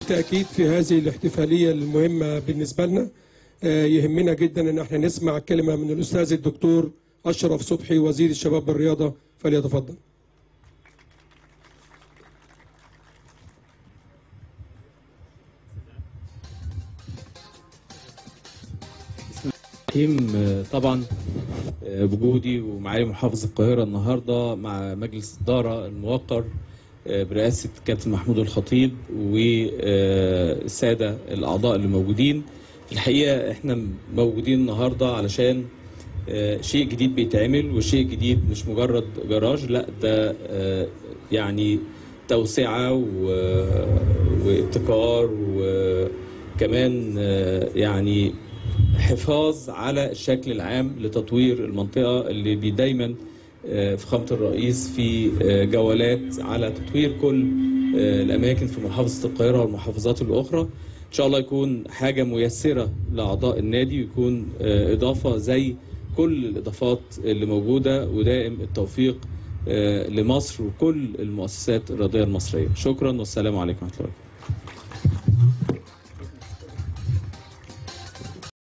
بالتأكيد في هذه الاحتفالية المهمة بالنسبة لنا آه، يهمنا جدا ان احنا نسمع كلمة من الأستاذ الدكتور أشرف صبحي وزير الشباب والرياضة فليتفضل الرحيم آه، طبعا آه، بوجودي ومعالي محافظ القاهرة النهاردة مع مجلس الإدارة الموقر آه، برئاسة كابتن محمود الخطيب والسادة الأعضاء اللي موجودين في الحقيقة احنا موجودين النهاردة علشان آه، شيء جديد بيتعمل وشيء جديد مش مجرد جراج لا ده آه، يعني توسعة و- وابتكار وكمان آه، يعني حفاظ على الشكل العام لتطوير المنطقة اللي بي دايما آه، فخامة الرئيس في آه، جولات على تطوير كل آه، الأماكن في محافظة القاهرة والمحافظات الأخرى إن شاء الله يكون حاجة ميسرة لأعضاء النادي ويكون آه، إضافة زي كل الإضافات اللي موجودة ودائم التوفيق آه، لمصر وكل المؤسسات الرياضية المصرية شكرا والسلام عليكم ورحمة الله وبركاته